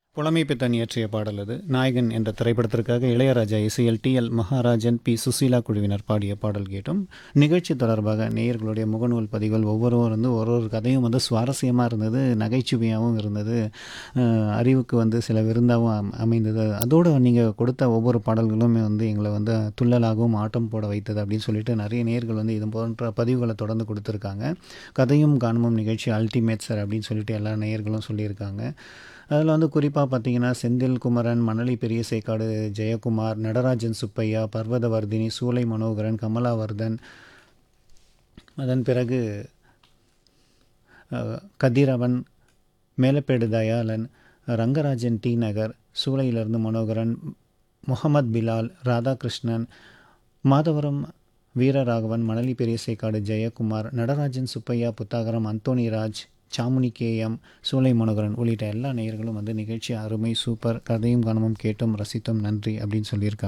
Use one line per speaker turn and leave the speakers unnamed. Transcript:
புலமை பித்தன் இயற்றிய பாடல் அது நாயகன் என்ற திரைப்படத்திற்காக இளையராஜா இசையில் T L Maharajan P Susheela குழுவினர் பாடிய பாடல் கேட்டும் நிகழ்ச்சி தொடர்பாக நேயர்களுடைய முகநூல் பதிவுகள் ஒவ்வொருவரும் வந்து ஒரு ஒரு கதையும் வந்து சுவாரஸ்யமாக இருந்தது நகைச்சுவையாகவும் இருந்தது அஹ், அறிவுக்கு வந்து சில விருந்தாகவும் அம்- அமைந்தது அதோடு நீங்கள் கொடுத்த ஒவ்வொரு பாடல்களுமே வந்து எங்களை வந்து துள்ளலாகவும் ஆட்டம் போட வைத்தது அப்படின்னு சொல்லிட்டு நிறைய நேயர்கள் வந்து இது போன்ற பதிவுகளை தொடர்ந்து கொடுத்துருக்காங்க கதையும் காணுமும் நிகழ்ச்சி அல்டிமேட் சார் அப்படின்னு சொல்லிட்டு எல்லா நேயர்களும் சொல்லியிருக்காங்க அதில் வந்து குறிப்பாக பார்த்தீங்கன்னா செந்தில் குமரன் மணலி பெரிய சேக்காடு ஜெயக்குமார் நடராஜன் சுப்பையா பர்வதவர்தினி சூலை மனோகரன் கமலாவர்தன் அதன் பிறகு அஹ், கதிரவன் மேலப்பேடு தயாளன் ரங்கராஜன் டி நகர் சூளையிலிருந்து மனோகரன் முகமது பிலால் ராதாகிருஷ்ணன் மாதவரம் வீரராகவன் மணலி பெரியசேக்காடு ஜெயக்குமார் நடராஜன் சுப்பையா புத்தாகரம் அந்தோணிராஜ் சாமுனி கேஎம் சூலை மனோகரன் உள்ளிட்ட எல்லா நேயர்களும் வந்து நிகழ்ச்சி அருமை சூப்பர் கதையும் கனமும் கேட்டும் ரசித்தும் நன்றி அப்படின்னு சொல்லியிருக்காங்க